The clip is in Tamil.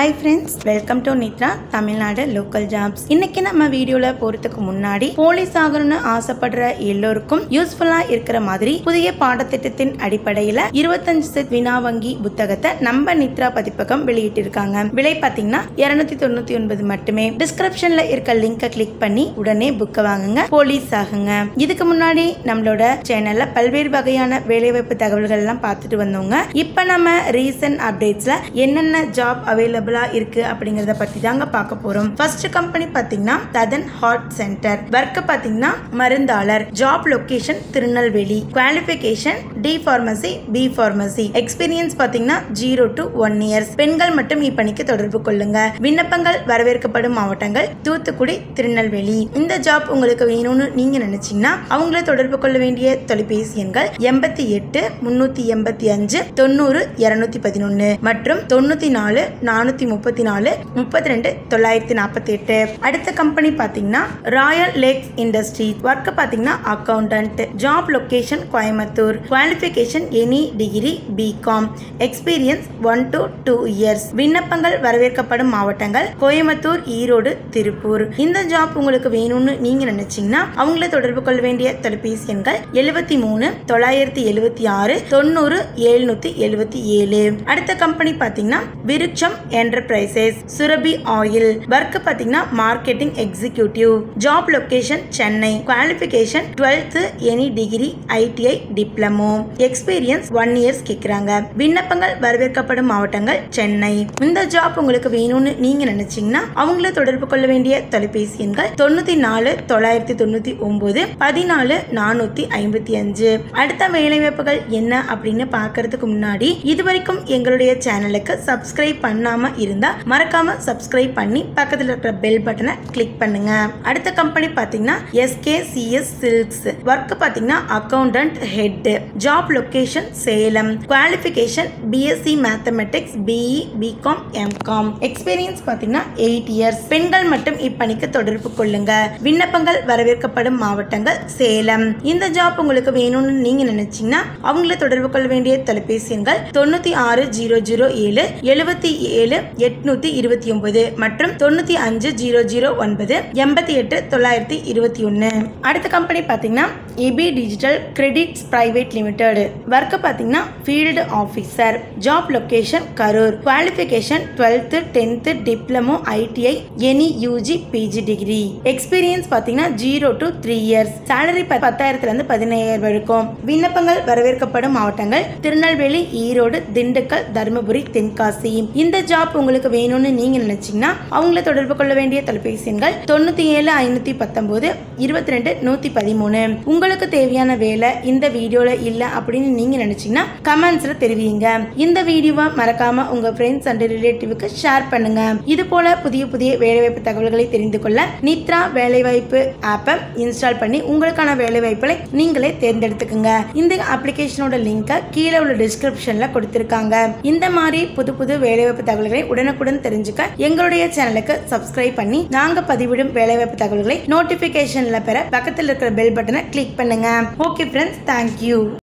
hi friends welcome to Nithra Tamil Nadu local jobs இன்னைக்கு நம்ம வீடியோல போறதுக்கு முன்னாடி போலீஸ் ஆகணும்னு ஆசைப்படுற எல்லோருக்கும் யூஸ்ஃபுல்லா இருக்கிற மாதிரி புதிய பாடத்திட்டத்தின் அடிப்படையில இருபத்தஞ்சு செட் வினா வங்கி புத்தகத்தை நம்ம நித்ரா பதிப்பகம் வெளியிட்டிருக்காங்க விலை பாத்தீங்கன்னா இருநூத்தி தொண்ணூத்தி ஒன்பது மட்டுமே டிஸ்கிரிப்ஷன்ல இருக்க லிங்கை கிளிக் பண்ணி உடனே புக்கை வாங்குங்க போலீஸ் ஆகுங்க இதுக்கு முன்னாடி நம்மளோட சேனல்ல பல்வேறு வகையான வேலைவாய்ப்பு தகவல்கள் எல்லாம் பார்த்துட்டு வந்தோங்க இப்போ நம்ம ரீசன்ட் அப்டேட்ஸ்ல என்னென்ன ஜாப் அவைலபிளா இருக்கு அப்படிங்கறத பத்தி தாங்க பார்க்க போறோம் ஃபர்ஸ்ட் கம்பெனி பாத்தீங்கன்னா ததன் ஹார்ட் சென்டர் ஒர்க் பாத்தீங்கன்னா மருந்தாளர் job location Tirunelveli qualification D pharmacy B pharmacy experience பாத்தீங்கன்னா ஜீரோ டு ஒன் இயர்ஸ் பெண்கள் மட்டும் இப்பணிக்கு தொடர்பு கொள்ளுங்க விண்ணப்பங்கள் வரவேற்கப்படும் மாவட்டங்கள் தூத்துக்குடி திருநெல்வேலி இந்த ஜாப் உங்களுக்கு வேணும்னு நீங்க நினைச்சீங்கன்னா அவங்கள தொடர்பு கொள்ள வேண்டிய தொலைபேசி எண்கள் எண்பத்தி எட்டு முன்னூத்தி எண்பத்தி அஞ்சு தொண்ணூறு இருநூத்தி பதினொன்னு மற்றும் தொண்ணூத்தி நாலு நானூத்தி முப்பத்தி நாலு முப்பத்தி ரெண்டு தொள்ளாயிரத்தி நாற்பத்தி எட்டு அடுத்த கம்பெனி பாத்தீங்கன்னா ராயல் லேக்ஸ் இண்டஸ்ட்ரி ஒர்க் பாத்தீங்கன்னா accountant job location Coimbatore qualification any degree BCom experience one to two years விண்ணப்பங்கள் வரவேற்கப்படும் மாவட்டங்கள் கோயம்புத்தூர் ஈரோடு திருப்பூர் இந்த ஜாப் உங்களுக்கு வேணும்னு நீங்க நினைச்சீங்கன்னா அவங்கள தொடர்பு கொள்ள வேண்டிய தொலைபேசி எண்கள் எழுபத்தி மூணு தொள்ளாயிரத்தி எழுபத்தி ஆறு தொண்ணூறு எழுநூத்தி எழுபத்தி ஏழு அடுத்த கம்பெனி பாத்தீங்கன்னா Virutcham enterprises Surabhi oil work பாத்தீங்கன்னா marketing executive job location Chennai qualification twelfth any degree ITI diploma experience one years கேட்குறாங்க விண்ணப்பங்கள் வரவேற்கப்படும் மாவட்டங்கள் சென்னை இந்த ஜாப் உங்களுக்கு வேணும்னு நீங்க நினைச்சீங்கன்னா அவங்கள தொடர்பு கொள்ள வேண்டிய தொலைபேசி எண்கள் தொண்ணூத்தி நாலு தொள்ளாயிரத்தி தொண்ணூத்தி ஒன்பது பதினாலு நானூத்தி ஐம்பத்தி அஞ்சு அடுத்த வேலைவாய்ப்புகள் என்ன அப்படின்னு பார்க்கறதுக்கு முன்னாடி இதுவரைக்கும் எங்களுடைய சேனலுக்கு சப்ஸ்கிரைப் பண்ணாம இருந்தா மறக்காம சப்ஸ்கிரைப் பண்ணி பக்கத்துல இருக்கிற பெல் பட்டனை கிளிக் பண்ணுங்க அடுத்த கம்பெனி பாத்தீங்கன்னா எஸ்கே சிஎஸ் சில்க்ஸ் ஒர்க் பாத்தீங்கன்னா accountant head job location Salem qualification BSc mathematics BE BCom MCom experience பாத்தீங்கன்னா எயிட் இயர்ஸ் பெண்கள் மட்டும் இப்பணிக்கு தொடர்பு கொள்ளுங்க விண்ணப்பங்கள் வரவேற்கப்படும் மாவட்டங்கள் சேலம் இந்த ஜாப் உங்களுக்கு வேணும்னு நீங்க நினைச்சீங்கன்னா அவங்கள தொடர்பு கொள்ள வேண்டிய தொலைபேசி எண்கள் தொண்ணூத்தி ஆறு ஜீரோ ஜீரோ ஏழு எழுபத்தி ஏழு எட்நூத்தி இருபத்தி ஒன்பது மற்றும் தொண்ணூத்தி அஞ்சு ஜீரோ ஜீரோ ஒன்பது எண்பத்தி எட்டு தொள்ளாயிரத்தி இருபத்தி ஒன்னு அடுத்த கம்பெனி பாத்தீங்கன்னா EP digital credits private limited work பாத்தீங்கன்னா field officer job location Karur qualification twelfth tenth diploma ITI any UG PG degree experience பாத்தீங்கன்னா zero to three years salary பத்தாயிரத்துல இருந்து பதினையாயிரம் வரைக்கும் விண்ணப்பங்கள் வரவேற்கப்படும் மாவட்டங்கள் திருநெல்வேலி ஈரோடு திண்டுக்கல் தருமபுரி தென்காசி இந்த ஜாப் உங்களுக்கு வேணும்னு நீங்க நினைச்சீங்கன்னா அவங்கள தொடர்பு கொள்ள வேண்டிய தொலைபேசி எண்கள் தொண்ணூத்தி ஏழு ஐநூத்தி பத்தொன்பது இருபத்தி ரெண்டு நூத்தி பதிமூணு உங்களுக்கு தேவையான வேலை இந்த வீடியோல இல்ல அப்படின்னு நீங்க நினைச்சீங்கன்னா கமெண்ட்ஸ்ல தெரிவிங்க இந்த வீடியோவை மறக்காம உங்க ஃப்ரெண்ட்ஸ் அண்ட் ரிலேட்டிவ்க்கு ஷேர் பண்ணுங்க இது போல புதிய புதிய வேலைவாய்ப்பு தகவல்களை தெரிந்து கொள்ள நித்ரா வேலைவாய்ப்பு ஆப்பை இன்ஸ்டால் பண்ணி உங்களுக்கான வேலைவாய்ப்புகளை நீங்களே தேர்ந்தெடுத்துக்குங்க இந்த அப்ளிகேஷனோட லிங்கை கீழே உள்ள டிஸ்கிரிப்ஷன்ல கொடுத்திருக்காங்க இந்த மாதிரி புது புது வேலைவாய்ப்பு தகவல்களை உடனுக்குடன் தெரிஞ்சுக்க எங்களுடைய சேனலுக்கு சப்ஸ்கிரைப் பண்ணி நாங்க பதிவிடும் வேலைவாய்ப்பு தகவல்களை நோட்டிபிகேஷன்ல பெற பக்கத்தில் இருக்கிற பெல் பட்டனை கிளிக் பண்ணுங்க ஓகே ஃப்ரெண்ட்ஸ் தேங்க்யூ